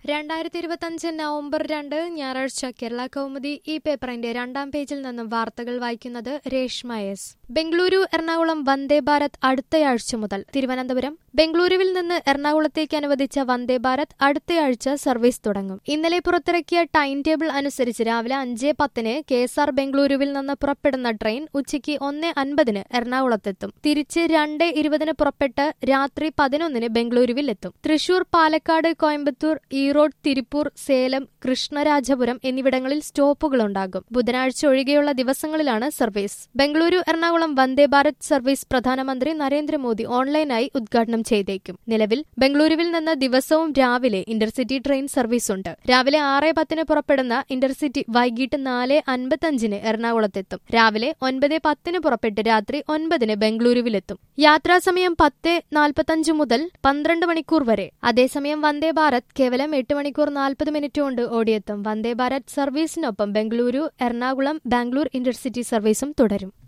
രണ്ടായിരത്തി ഇരുപത്തഞ്ച് നവംബർ രണ്ട് ഞായറാഴ്ച കേരള കൗമുദി ഈ പേപ്പറിന്റെ രണ്ടാം പേജിൽ നിന്നും വാർത്തകൾ വായിക്കുന്നത് രേഷ്മ എസ് ബംഗളൂരു എറണാകുളം വന്ദേ ഭാരത് അടുത്തയാഴ്ച മുതൽ തിരുവനന്തപുരം ബംഗളൂരുവിൽ നിന്ന് എറണാകുളത്തേക്ക് അനുവദിച്ച വന്ദേ ഭാരത് അടുത്തയാഴ്ച സർവീസ് തുടങ്ങും ഇന്നലെ പുറത്തിറക്കിയ ടൈം ടേബിൾ അനുസരിച്ച് രാവിലെ അഞ്ച് പത്തിന് കെ എസ് ആർ ബംഗളൂരുവിൽ നിന്ന് പുറപ്പെടുന്ന ട്രെയിൻ ഉച്ചയ്ക്ക് ഒന്ന് അൻപതിന് എറണാകുളത്തെത്തും തിരിച്ച് രണ്ട് ഇരുപതിന് പുറപ്പെട്ട് രാത്രി പതിനൊന്നിന് ബംഗളൂരുവിൽ എത്തും തൃശൂർ പാലക്കാട് കോയമ്പത്തൂർ ഈറോഡ് തിരുപ്പൂർ സേലം കൃഷ്ണരാജപുരം എന്നിവിടങ്ങളിൽ സ്റ്റോപ്പുകളുണ്ടാകും ബുധനാഴ്ച ഒഴികെയുള്ള ദിവസങ്ങളിലാണ് സർവീസ് ബംഗളൂരു എറണാകുളം വന്ദേ ഭാരത് സർവീസ് പ്രധാനമന്ത്രി നരേന്ദ്രമോദി ഓൺലൈനായി ഉദ്ഘാടനം ചെയ്തേക്കും നിലവിൽ ബംഗളൂരുവിൽ നിന്ന് ദിവസവും രാവിലെ ഇന്റർസിറ്റി ട്രെയിൻ സർവീസ് ഉണ്ട് രാവിലെ ആറ് പത്തിന് പുറപ്പെടുന്ന ഇന്റർസിറ്റി വൈകിട്ട് നാല് അൻപത്തഞ്ചിന് എറണാകുളത്തെത്തും രാവിലെ ഒൻപത് പത്തിന് പുറപ്പെട്ട് രാത്രി ഒൻപതിന് ബംഗളൂരുവിലെത്തും യാത്രാസമയം പത്ത് നാൽപ്പത്തഞ്ച് മുതൽ പന്ത്രണ്ട് മണിക്കൂർ വരെ അതേസമയം വന്ദേ ഭാരത് കേവലം എട്ട് മണിക്കൂർ നാൽപ്പത് മിനിറ്റ് കൊണ്ട് ഓടിയെത്തും വന്ദേ ഭാരത് സർവീസിനൊപ്പം ബംഗളൂരു എറണാകുളം ബാംഗ്ലൂർ ഇന്റർസിറ്റി സർവീസും തുടരും